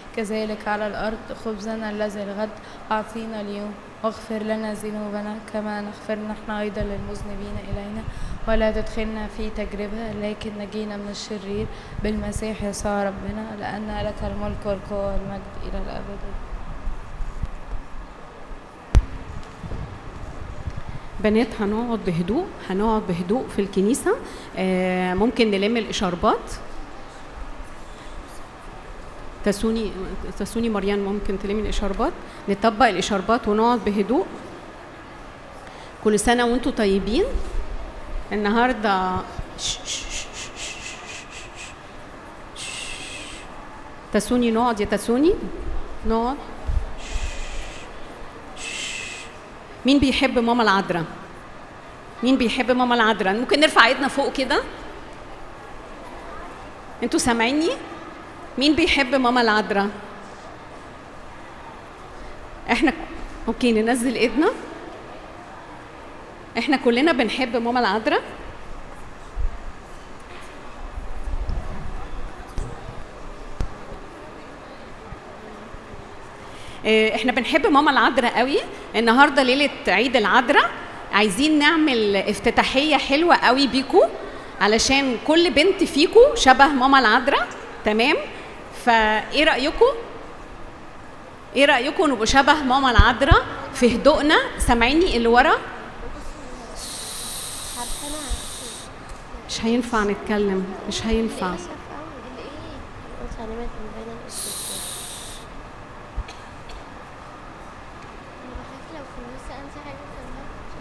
كذلك على الأرض خبزنا الذي الغد أعطينا اليوم واغفر لنا ذنوبنا كما نغفر نحن أيضا للمذنبين إلينا ولا تدخلنا في تجربة لكن نجينا من الشرير بالمسيح يسوع ربنا لأن لك الملك والقوة والمجد إلى الأبد بنات هنقعد بهدوء هنقعد بهدوء في الكنيسة آه، ممكن نلم الإشاربات تسوني تسوني مريان ممكن تلمي الإشاربات نطبق الإشاربات ونقعد بهدوء كل سنة وانتم طيبين النهاردة تسوني نقعد يا تسوني نقعد مين بيحب ماما العذراء مين بيحب ماما العذراء ممكن نرفع ايدنا فوق كده انتوا سامعيني مين بيحب ماما العذراء احنا اوكي ننزل ايدنا احنا كلنا بنحب ماما العذراء إيه، احنا بنحب ماما العذراء قوي النهارده ليله عيد العذراء عايزين نعمل افتتاحيه حلوه قوي بيكو علشان كل بنت فيكو شبه ماما العذراء تمام فايه رايكم ايه رايكم نبقى شبه ماما العذراء في هدوءنا سامعيني اللي ورا مش هينفع نتكلم مش هينفع للأسف أوي اللي إيه قلت علامات من بين الاستثناء أنا بخاف لو في النص أنسى حاجة في النص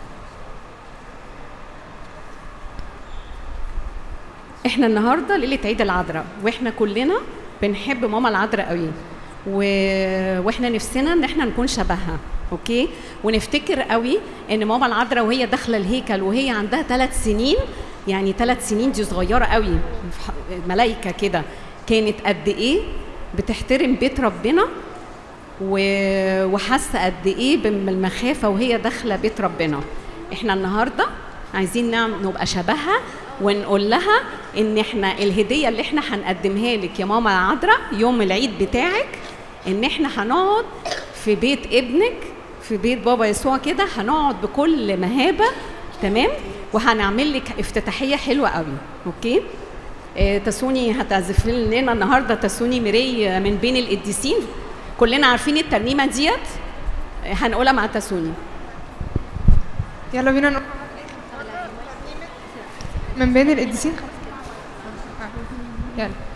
احنا النهارده ليله عيد العذراء واحنا كلنا بنحب ماما العذراء قوي و... واحنا نفسنا ان احنا نكون شبهها اوكي ونفتكر قوي ان ماما العذراء وهي داخله الهيكل وهي عندها ثلاث سنين يعني ثلاث سنين دي صغيره قوي ملايكه كده كانت قد ايه بتحترم بيت ربنا و- وحاسه قد ايه بالمخافه وهي داخله بيت ربنا احنا النهارده عايزين نعم نبقى شبهها ونقول لها ان احنا الهديه اللي احنا هنقدمها لك يا ماما العذراء يوم العيد بتاعك ان احنا هنقعد في بيت ابنك في بيت بابا يسوع كده هنقعد بكل مهابه تمام وهنعمل لك افتتاحيه حلوه قوي اوكي آه، تسوني هتعزف لنا النهارده تسوني ميري من بين القديسين كلنا عارفين الترنيمه ديت آه، هنقولها مع تسوني يلا بينا نقول من بين القديسين يلا